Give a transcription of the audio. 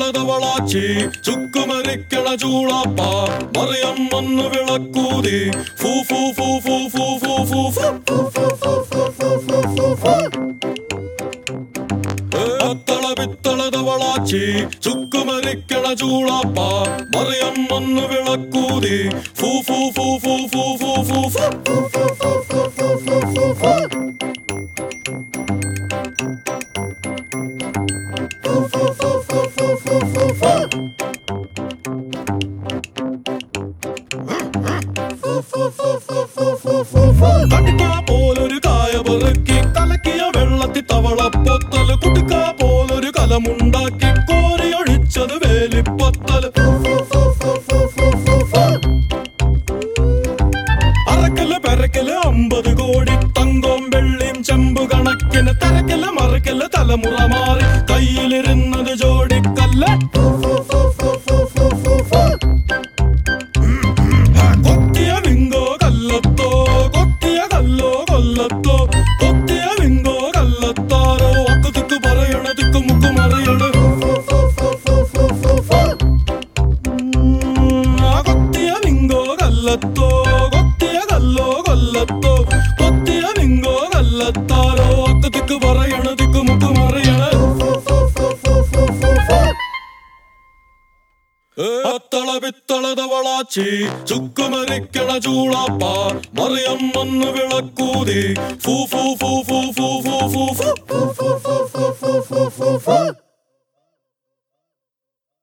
തളതവളാച്ചി ചുക്കുമരിക്കണ ചൂളാപ്പ മറിയം വന്ന് വിളക്കൂതി ഫൂ ഫൂ ഫൂ ഫൂ ഫൂ ഫൂ ഫൂ ഫൂ അത്തള പിത്തളതവളാച്ചി ചുക്കുമരിക്കണ ചൂളാപ്പ മറിയം വന്ന് വിളക്കൂതി ഫൂ ഫൂ ഫൂ ഫൂ ഫൂ ഫൂ ഫൂ ഫൂ കടുക്ക പോലൊരു കായ പെറുക്കി കലക്കിയ വെള്ളത്തി തവള പൊത്തല് കുടുക്ക പോലൊരു കലമുണ്ടാക്കി കോരി ഒഴിച്ചത് വേലിപ്പൊത്തല് അറക്കല് പെരക്കല് അമ്പത് കോടി തങ്കവും വെള്ളിയും ചെമ്പു കണക്കിന് തരക്കല് മറക്കല് തലമുറ മാറി കയ്യിലിരുന്നത് ജോഡിക്കല്ല് കൊത്തിയ വിങ്കോ കല്ലത്തോ കൊത്തിയ കല്ലോ കൊല്ലത്തോ കൊത്തിയ വിങ്കോ കല്ലത്താരോ അക്ക് തിക്ക് പറയണ തിക്ക് മുക്ക് മറിയണ ആ കൊത്തിയ വിങ്കോ കല്ലത്തോ കൊത്തിയ കല്ലോ കൊല്ലത്തോ കൊത്തിയ വിങ്കോ കല്ലത്താരോ അക്ക് തിക്ക് പറയണ തിക്ക് മുക്ക് മറിയണ അത്തള പിത്തളതവളാച്ചി ചുക്കുമരിക്കണ ചൂളാപ്പ മറിയം വന്ന് വിളക്കൂതി ഫൂ ഫൂ ഫൂ ഫൂ ഫൂ ഫൂ ഫൂ ഫൂ ഫൂ ഫൂ ഫൂ ഫൂ ഫൂ ഫൂ